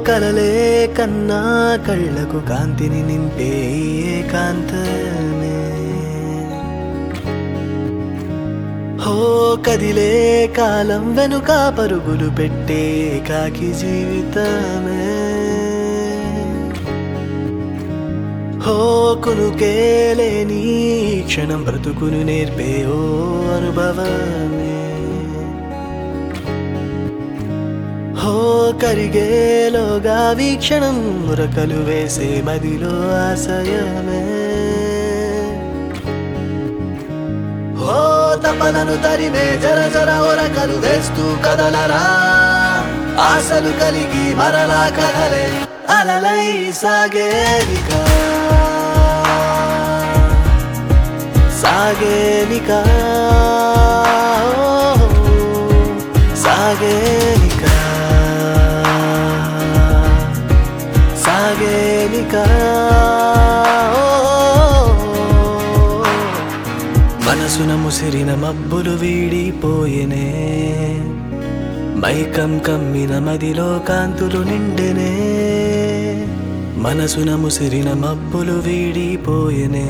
కలలే కన్నా కళ్ళకు కాంతిని నింపే ఈ ఏకాంతమే హో కదిలే కాలం వెనుక పరుగులు పెట్టే కాకి జీవితమే హో కునుకే లేని ఈ క్షణం బ్రతుకును నేర్పే ఓ అనుభవమే హో కరిగేలోగా వీక్షణం మురకలు వేసే మదిలో ఆశయమే హో తపనను తరిమే జర జర ఒరకలు వేస్తూ కదలరా ఆశలు కలిగి మరలా కదలే అలలై సాగేనిక సాగేనిక ఓ, సాగేనిక సాగేనిక ఓ, మనసున ముసిరిన మబ్బులు వీడిపోయేనే మైకం కమ్మిన మదిలో కాంతులు నిండెనే మనసున ముసిరిన మబ్బులు వీడిపోయేనే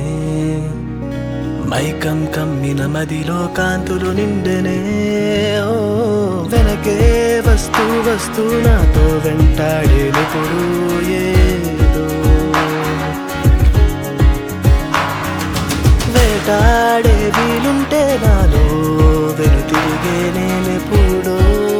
మైకం కమ్మిన మదిలో కాంతులు నిండెనే ఓ వెనకే వస్తూ వస్తూ నాతో వెంటాడేనప్పుడు ఏదో వేటాడే వీలుంటే నాలో వెనుతిరిగే నేనెప్పుడో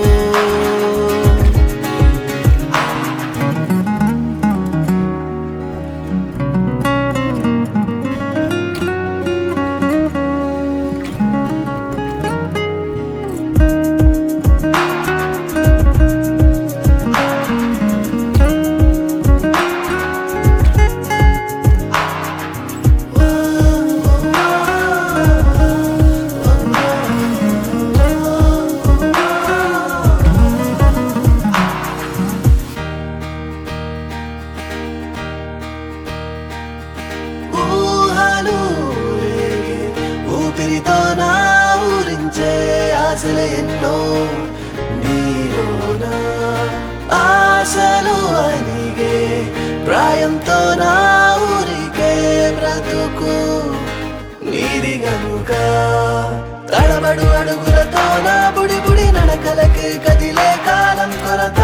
ఊహలు రేగే ఊపిరితో నా ఊరించే ఆశలు ఎన్నో నీలోన ఆశలు అనిగే ప్రాయంతో నా ఊరికే బ్రతుకు నీది గనుక తడబడు అడుగులతో నా బుడి బుడి నడకలకి కదిలే కాలం కొరత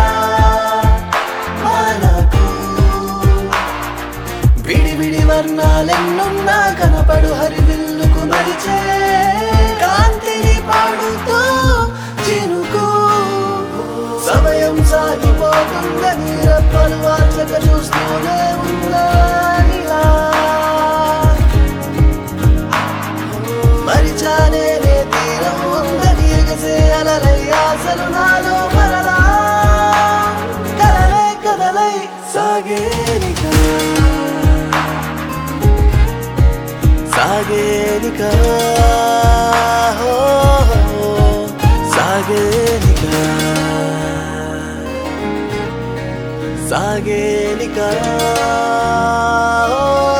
మనకు విడి విడి వర్ణాలెన్నున్నా కనపడు హరివిల్లుకు మరిచే కాంతిని పాడుతూ చినుకు సమయం సాగిపోతుందని రెప్పలు వాచక చూస్తూనే ఉన్నా ఇలా. మరిచానే నే తీరం ఉందని ఎగసే అలలై ఆశలు నాలో మరలా కలలై కదలై సాగేనిక సాగేనిక హో, సాగేనిక సాగేనిక ఓ